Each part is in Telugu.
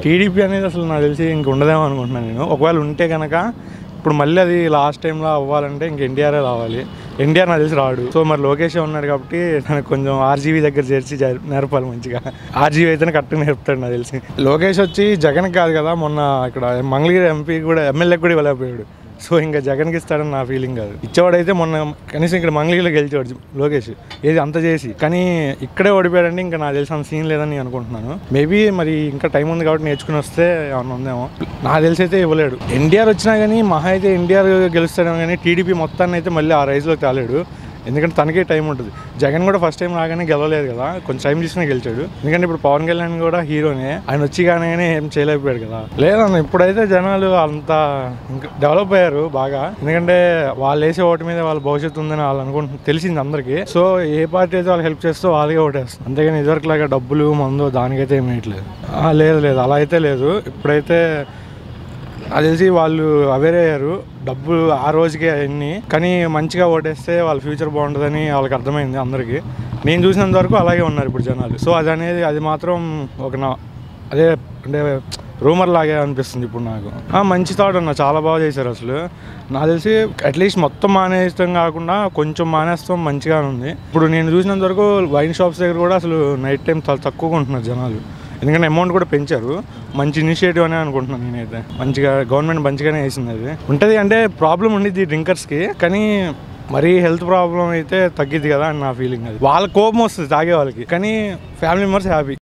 టీడీపీ అనేది అసలు నాకు తెలిసి ఇంక ఉండదేమో అనుకుంటున్నాను నేను ఒకవేళ ఉంటే కనుక ఇప్పుడు మళ్ళీ అది లాస్ట్ టైంలో అవ్వాలంటే ఇంక ఎన్టీఆర్ రావాలి ఎన్టీఆర్ నాకు తెలిసి రాడు సో మరి లోకేష్ ఉన్నాడు కాబట్టి తనకు కొంచెం ఆర్జీవీ దగ్గర చేర్చి జరి- నేర్పాలి మంచిగా ఆర్జీవీ అయితేనే కరెక్ట్గా నేర్పుతాడు నాకు తెలిసి లోకేష్ వచ్చి జగన్ కాదు కదా మొన్న ఇక్కడ మంగళగిరి ఎంపీ కూడా ఎమ్మెల్యేకి కూడా ఇవ్వలేకపోయాడు సో ఇంకా జగన్కి ఇస్తాడని నా ఫీలింగ్ కాదు ఇచ్చేవాడైతే మొన్న కనీసం ఇక్కడ మంగళగిరిలో గెలిచేవాడు లోకేష్ ఏది అంత చేసి కానీ ఇక్కడే ఓడిపోయాడంటే ఇంకా నాకు తెలిసి అంత సీన్ లేదని నేను అనుకుంటున్నాను మేబీ మరి ఇంకా టైం ఉంది కాబట్టి నేర్చుకుని వస్తే ఏమన్నా ఉందేమో నాకు తెలిసి అయితే ఇవ్వలేడు ఎన్టీఆర్ వచ్చినా కానీ మహా అయితే ఎన్టీఆర్ గెలుస్తాడేమో కానీ టీడీపీ మొత్తాన్ని అయితే మళ్ళీ ఆ రైజ్లోకి తేలేడు ఎందుకంటే తనకే టైం ఉంటుంది జగన్ కూడా ఫస్ట్ టైం రాగానే గెలవలేదు కదా కొంచెం టైం తీసుకుని గెలిచాడు ఎందుకంటే ఇప్పుడు పవన్ కళ్యాణ్ కూడా హీరోనే ఆయన వచ్చి కానీ ఏం చేయలేకపోయాడు కదా లేదన్న ఇప్పుడైతే జనాలు అంత ఇంకా డెవలప్ అయ్యారు బాగా ఎందుకంటే వాళ్ళు వేసే ఓటు మీద వాళ్ళ భవిష్యత్తు ఉందని వాళ్ళు అనుకుంటు తెలిసింది అందరికీ సో ఏ పార్టీ అయితే వాళ్ళు హెల్ప్ చేస్తూ వాళ్ళకే ఓటేస్తారు అంతేగాని ఇదివరకు లాగా డబ్బులు మందు దానికైతే ఏం వేయట్లేదు ఆ, లేదు లేదు అలా అయితే లేదు ఇప్పుడైతే అది తెలిసి వాళ్ళు అవేర్ అయ్యారు డబ్బులు ఆ రోజుకే అవన్నీ కానీ మంచిగా ఓటేస్తే వాళ్ళ ఫ్యూచర్ బాగుంటుందని వాళ్ళకి అర్థమైంది అందరికీ నేను చూసినంత వరకు అలాగే ఉన్నారు ఇప్పుడు జనాలు సో అది అనేది అది మాత్రం ఒక నా అదే అంటే రూమర్ లాగే అనిపిస్తుంది ఇప్పుడు నాకు ఆ, మంచి థాట్ అన్న చాలా బాగా చేశారు అసలు నాకు తెలిసి అట్లీస్ట్ మొత్తం మానేస్తాం కాకుండా కొంచెం మానేస్తాం మంచిగా ఉంది ఇప్పుడు నేను చూసినంత వరకు వైన్ షాప్స్ దగ్గర కూడా అసలు నైట్ టైం చాలా తక్కువగా ఉంటున్నారు జనాలు ఎందుకంటే అమౌంట్ కూడా పెంచారు మంచి ఇనిషియేటివ్ అనే అనుకుంటున్నాను నేనైతే మంచిగా గవర్నమెంట్ మంచిగానే వేసింది అది ఉంటుంది అంటే ప్రాబ్లం ఉండిద్ది డ్రింకర్స్కి కానీ మరీ హెల్త్ ప్రాబ్లం అయితే తగ్గిద్ది కదా అని నా ఫీలింగ్ అది వాళ్ళ కోపం వస్తుంది తాగే వాళ్ళకి కానీ ఫ్యామిలీ మెంబర్స్ హ్యాపీ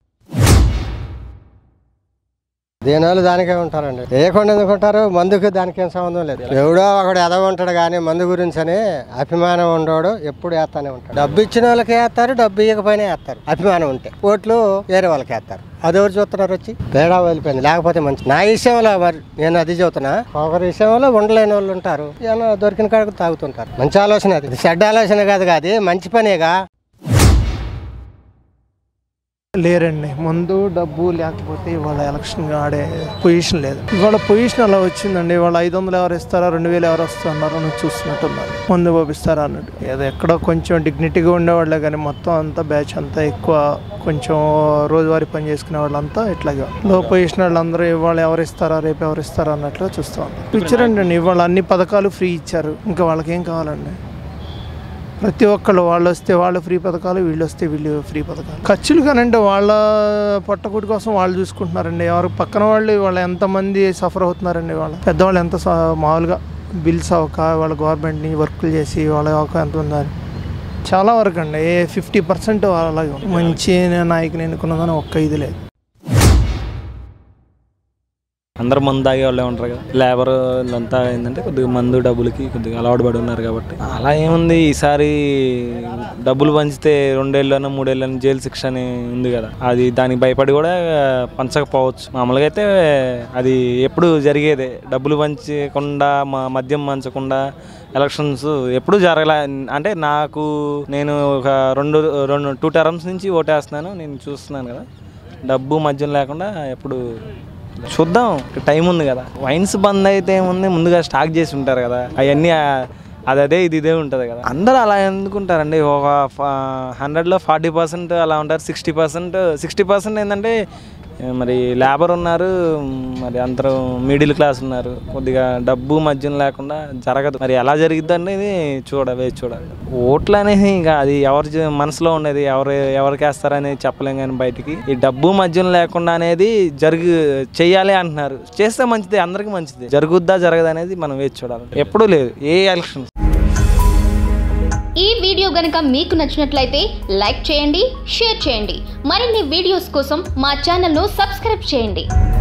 దేనాలు దానికే ఉంటారండి వేయకుండా ఎందుకుంటారు మందుకు దానికి ఏం సంబంధం లేదు ఎవడో ఒకడు ఎదవ ఉంటాడు కానీ మందు గురించి అని అభిమానం ఉండోడు ఎప్పుడు వేస్తానే ఉంటాడు డబ్బు ఇచ్చిన వాళ్ళకి వేస్తారు డబ్బు ఇవ్వకపోయినా వేస్తారు అభిమానం ఉంటే ఓట్లు వేరే వాళ్ళకి వేస్తారు అదెవరు చూస్తున్నారు వచ్చి తేడా వెళ్ళిపోయింది లేకపోతే మంచి నా విషయంలో మరి నేను అది చెబుతున్నా ఒకరి విషయంలో ఉండలేని వాళ్ళు ఉంటారు ఏమన్నా దొరికిన కాడకు తాగుతుంటారు మంచి ఆలోచన అది చెడ్డ ఆలోచన కాదు కాదు మంచి పనేగా లేరండి ముందు డబ్బు లేకపోతే ఇవాళ ఎలక్షన్ ఆడే పొజిషన్ లేదు ఇవాళ పొజిషన్ అలా వచ్చిందండి ఇవాళ ఐదు వందలు ఎవరు ఇస్తారా రెండు వేలు ఎవరు వస్తున్నారు అని చూస్తున్నట్టున్నారు ముందు పంపిస్తారా అన్నట్టు ఏదో ఎక్కడో కొంచెం డిగ్నిటీగా ఉండేవాళ్ళే కానీ మొత్తం అంతా బ్యాచ్ అంతా ఎక్కువ కొంచెం రోజువారీ పని చేసుకునే వాళ్ళంతా ఇట్లాగే లో పొజిషన్ వాళ్ళందరూ ఇవాళ ఎవరు ఇస్తారా రేపు ఎవరు ఇస్తారా అన్నట్లుగా చూస్తూ ఉంటారు పిక్చర్ అండి ఇవాళ అన్ని పథకాలు ఫ్రీ ఇచ్చారు ఇంకా వాళ్ళకి ఏం కావాలండి ప్రతి ఒక్కళ్ళు వాళ్ళు వస్తే వాళ్ళు ఫ్రీ పథకాలు వీళ్ళు వస్తే వీళ్ళు ఫ్రీ పథకాలు ఖర్చులు కానండి వాళ్ళ పొట్టకూటి కోసం వాళ్ళు చూసుకుంటున్నారండి ఎవరు పక్కన వాళ్ళు వాళ్ళు ఎంతమంది సఫర్ అవుతున్నారండి వాళ్ళు పెద్దవాళ్ళు ఎంత స- మామూలుగా బిల్స్ అవ్వక వాళ్ళ గవర్నమెంట్ని వర్కులు చేసి వాళ్ళ అవ్వక ఎంత ఉందని చాలా వరకు అండి ఫిఫ్టీ పర్సెంట్ అలాగే ఉంది. మంచి నాయకుని ఎన్నుకున్నదని ఒక్క ఇది లేదు అందరు మందు తాగే వాళ్ళే ఉంటారు కదా లేబర్ అంతా ఏంటంటే కొద్దిగా మందు డబ్బులకి కొద్దిగా అలవాటు పడి ఉన్నారు కాబట్టి అలా ఏముంది ఈసారి డబ్బులు పంచితే రెండేళ్ళను మూడేళ్ళను జైలు శిక్ష అని ఉంది కదా అది దానికి భయపడి కూడా పంచకపోవచ్చు మామూలుగా అయితే అది ఎప్పుడు జరిగేదే డబ్బులు పంచకుండా మా మద్యం పంచకుండా ఎలక్షన్స్ ఎప్పుడు జరగలే అంటే నాకు నేను ఒక రెండు రెండు టూ టర్మ్స్ నుంచి ఓటేస్తున్నాను నేను చూస్తున్నాను కదా డబ్బు మద్యం లేకుండా ఎప్పుడు చూద్దాం టైం ఉంది కదా వైన్స్ బంద్ అయితే ఏముంది ముందుగా స్టాక్ చేసి ఉంటారు కదా అవన్నీ అది అదే ఇది ఇదే ఉంటుంది కదా అందరూ అలా ఎందుకుంటారండి ఒక హండ్రెడ్లో ఫార్టీ పర్సెంట్ అలా ఉంటారు సిక్స్టీ పర్సెంట్ సిక్స్టీ పర్సెంట్ ఏంటంటే మరి లేబర్ ఉన్నారు మరి అందరూ మిడిల్ క్లాస్ ఉన్నారు కొద్దిగా డబ్బు మధ్యం లేకుండా జరగదు మరి ఎలా జరిగిద్ది అనేది చూడ వేచి చూడాలి ఓట్లు అనేది ఇంకా అది ఎవరి జ- మనసులో ఉండేది ఎవరు ఎవరికి వేస్తారనేది చెప్పలేం కానీ బయటికి ఈ డబ్బు మధ్యం లేకుండా అనేది జరుగు చెయ్యాలి అంటున్నారు చేస్తే మంచిది అందరికీ మంచిది జరుగుద్దా జరగదా అనేది మనం వేచి చూడాలి ఎప్పుడూ లేదు ఏ ఎలక్షన్ ఈ వీడియో గనుక మీకు నచ్చినట్లయితే లైక్ చేయండి షేర్ చేయండి మరిన్ని వీడియోస్ కోసం మా ఛానల్ను సబ్స్క్రైబ్ చేయండి